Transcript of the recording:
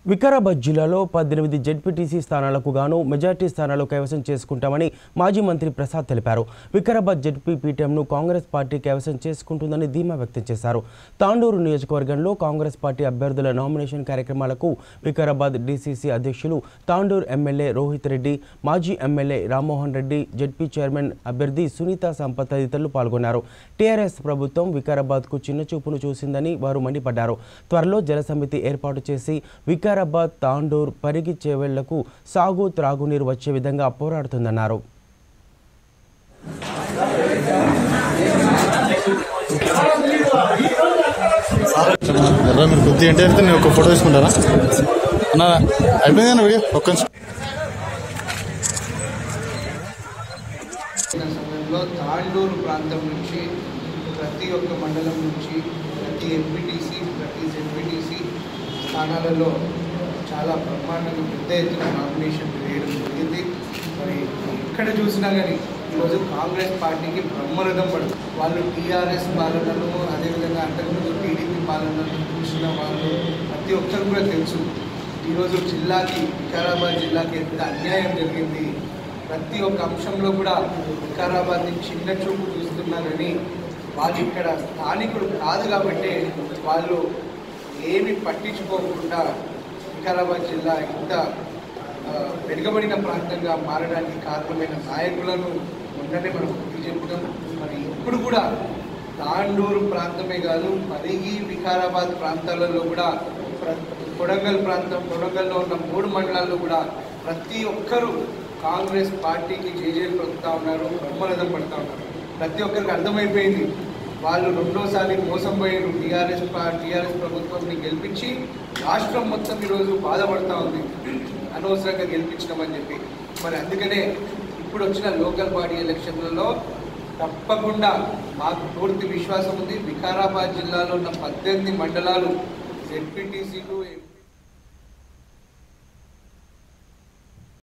వికారాబాద్ జిల్లాలో పద్దెనిమిది జెడ్పీటీసీ స్థానాలకు గాను మెజార్టీ స్థానాలు కైవసం చేసుకుంటామని మాజీ మంత్రి ప్రసాద్ తెలిపారు వికారాబాద్ జెడ్పీ పీఠంను కాంగ్రెస్ పార్టీ కైవసం చేసుకుంటుందని ధీమా వ్యక్తం చేశారు తాండూరు నియోజకవర్గంలో కాంగ్రెస్ పార్టీ అభ్యర్థుల నామినేషన్ కార్యక్రమాలకు వికారాబాద్ డీసీసీ అధ్యక్షులు తాండూరు ఎమ్మెల్యే రోహిత్ రెడ్డి మాజీ MLA Rammohan Reddy ZP chairman అభ్యర్థి సునీత సంపత్ తదితరులు పాల్గొన్నారు టీఆర్ఎస్ ప్రభుత్వం వికారాబాద్కు చిన్న చూపును చూసిందని వారు మండిపడ్డారు త్వరలో జలసమితి ఏర్పాటు చేసి వికారాబాద్ తాండూర్ పరిగి చేవెళ్లకు సాగు త్రాగునీరు వచ్చే విధంగా పోరాడుతుందన్నారు ఎర్ర మీరు కొద్దిగా ఎంటర్ అయితే నేను ఒక ఫోటో తీసుకుంటారా అన్న అయిపోయింది వీడియో ఒక్క నిమిషం వచ్చిన సమయంలో తాండూరు ప్రాంతం నుంచి ప్రతి ఒక్క మండలం నుంచి ప్రతి ఎంపీటీసీ ప్రతి జెడ్పీటీసీ స్థానాలలో చాలా బ్రహ్మాండంగా పెద్ద ఎత్తున నామినేషన్ వేయడం జరిగింది మరి ఎక్కడ చూసినా కానీ ఈరోజు కాంగ్రెస్ పార్టీకి బ్రహ్మరథం పడదు వాళ్ళు టీఆర్ఎస్ పాలనను అదేవిధంగా అంతకుముందు టీడీపీ పాలనను చూసిన వాళ్ళు ప్రతి ఒక్కరు కూడా తెలుసు ఈరోజు జిల్లాకి వికారాబాద్ జిల్లాకి ఎంత అన్యాయం జరిగింది ప్రతి ఒక్క అంశంలో కూడా వికారాబాద్ని చిన్న చూపు చూస్తున్నారని వాళ్ళు ఇక్కడ స్థానికుడు కాదు కాబట్టి వాళ్ళు ఏమి పట్టించుకోకుండా వికారాబాద్ జిల్లా ఇంత ఆ, వెనుకబడిన ప్రాంతంగా మారడానికి కారణమైన నాయకులను మొన్ననే మనం గుర్తు చెప్పినాం మరి ఇప్పుడు కూడా తాండూరు ప్రాంతమే కాదు పరిగి వికారాబాద్ ప్రాంతాలలో కూడా ప్ర- కొడంగల్ ప్రాంతం కొడంగల్లో ఉన్న మూడు మండలాల్లో కూడా ప్రతి ఒక్కరూ కాంగ్రెస్ పార్టీకి జేజేలు పలుకుతా ఉన్నారు బ్రహ్మరథం పడుతూ ఉన్నారు ప్రతి ఒక్కరికి అర్థమైపోయింది వాళ్ళు రెండోసారి మోసం పోయారు టీఆర్ఎస్ టీఆర్ఎస్ ప్రభుత్వంని గెలిపించి రాష్ట్రం మొత్తం ఈరోజు బాధపడతా ఉంది అనవసరంగా గెలిపించినామని చెప్పి మరి అందుకనే ఇప్పుడు వచ్చిన లోకల్ బాడీ ఎలక్షన్లలో తప్పకుండా మాకు పూర్తి విశ్వాసం ఉంది వికారాబాద్ జిల్లాలో ఉన్న పద్దెనిమిది మండలాలు జెడ్పీటీసీలు